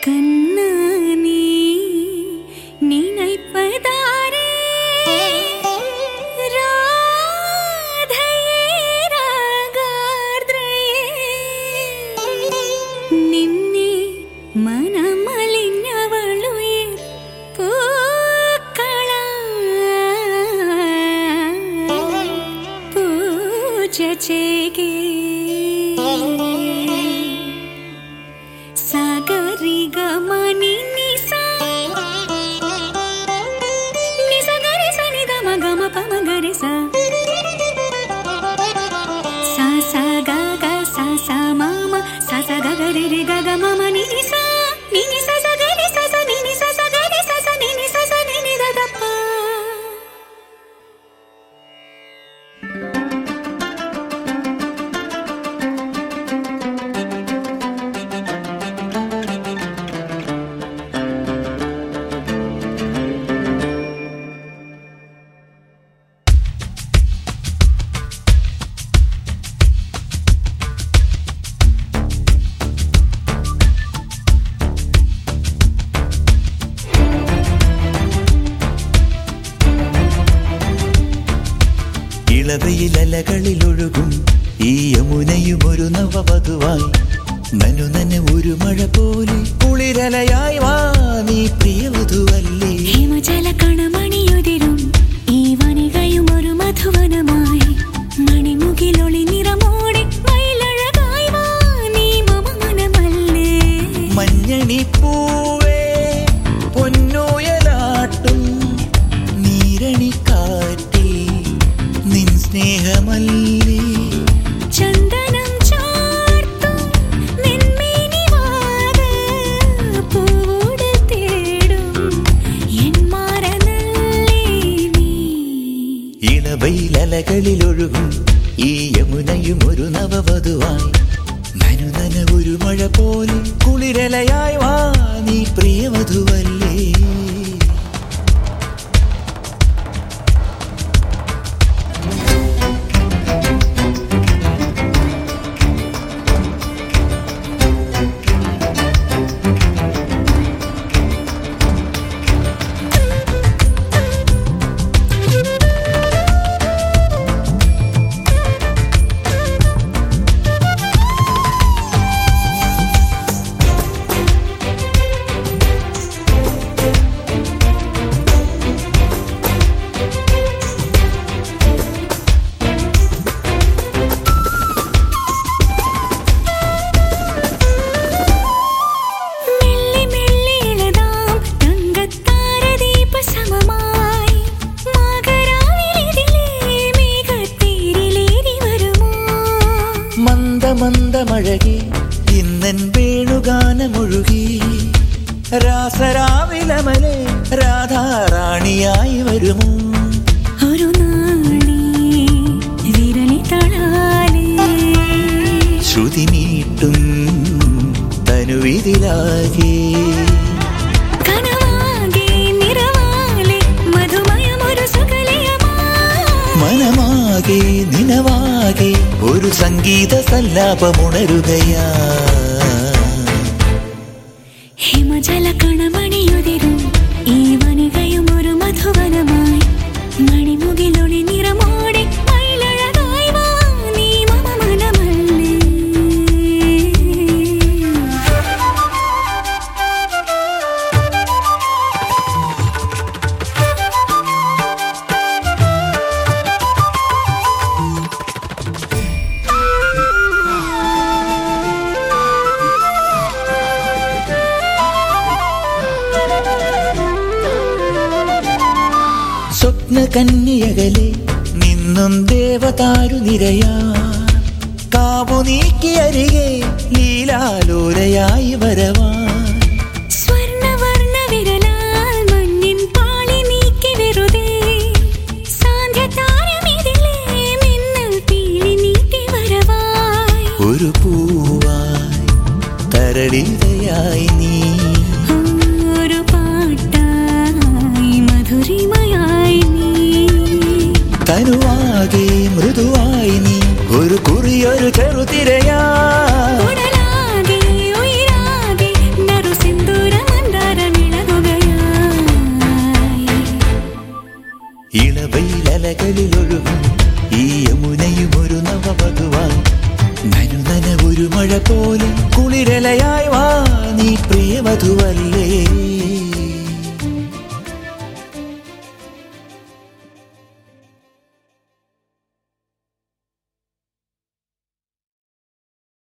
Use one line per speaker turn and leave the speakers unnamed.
கண்ணு நீ நினைப்பதாரே ராதையே രാഗാർദ്രയേ നിന്നെ മനമലിഞ്ഞവളുയിർ പൂക്കള പൂജ ചെയ്യേ സഗരി ഗമനി നിസ നിസ ഗരി സ നി ഗ മ ഗ മ പ മ ഗരി സ സ സ ഗ ഗ സ സ മ മ സ സ ഗ ഗ രി രി ഗ ഗ മ മ നി നി സ നി നി സ സ ഗ രി സ സ നി നി സ സ ഗ രി സ സ നി നി സ സ നി നി ഗ ഗ പ
ഇളവയിലലകളിലൊഴുകും ഈ യമുനയും ഒരു നവവധുവായി നനു നന ഒരു മഴ പോലെ കുളിരലയായി വാ നീ പ്രിയവധുവല്ലേ
ഹിമജല കണമണിയുതിരും ഈ വനികയും ഒരു മധുവനമായി മണിമുകിലൊളി നിറമോടെ മയിലഴകായി വാ നീ മമ മനമല്ലേ
മഞ്ഞണി പൂവേ പൊന്നോയലാട്ടും നീരണിക്കാറ്റേ നിൻ സ്നേഹമല്ലേ
ചന്ദനം ചാർത്തും നിന്മേനിവാത് പൂവോട് തേടും എൻ മാറനല്ലേ നീ
ഇളവയിലലകളിലൊഴുകും ഈ യമുനയും ഒരു നവവധുവായി നനു നന ഒരു മഴ പോലെ കുളിരലയായി വാ നീ പ്രിയവധുവല്ലേ
മെല്ലെ മെല്ലെ ഇളതാം തങ്കത്താരദീപ സമമായി മകരാവിലിതിലേ മേഘത്തേരിലേറി വരുമോ
മന്ദ മന്ദ മഴകി ഇന്നൻ വേണുഗാനമൊഴുകി രാസരാവിലമലെ രാധാറാണിയായി വരുമോ
ഒരു നാളി വിരലി തളാലേ
ശ്രുതി നീട്ടും തനുവിതിലാകെ
കനവാകെ നിറവാലെ മധുമയമൊരു സുഖലയമാ
മനമാകെ നിനവാകെ ഒരു സംഗീത സല്ലാപമുണരുകയാ
ഹിമജല കണമണിയുതിരും ഈ വനികയും ഒരു മധുവനമായി മണിമുകിലൊളി നിറമോടെ മയിലഴകായി വാ നീ മമ മനമല്ലേ
സ്വപ്ന കന്യകലെ നിന്നും ദേവതാരു നിരയാ കാവു നീക്കിയരികെ ലീലാലോലയായി വരവാ
സ്വർണ്ണവർണ്ണ വിരലാൽ മഞ്ഞിൻ പാളി നീക്കി വെറുതെ സാന്ധ്യതാരമിതിലേ മിന്നൽ പീലി നീട്ടി വരവായി
ഒരു പൂവായി തരളിതയായി നീ
ഒരു പാട്ടായി മധുരിമയായി നീ
തനുവാകെ മൃദുവായി നീ ഒരു കുറിയൊരു ചെറുതിരയാ
ഉടലാകെ ഉയരാകെ നറു സിന്ദൂര
വെയിലലകളിൽ ഒഴുകും ഈ യമുനയും ഒരു നവവധുവായി നനുനന ഒരു മഴ പോലെ കുളിരലയായി വാ നീ പ്രിയവധുവല്ലേ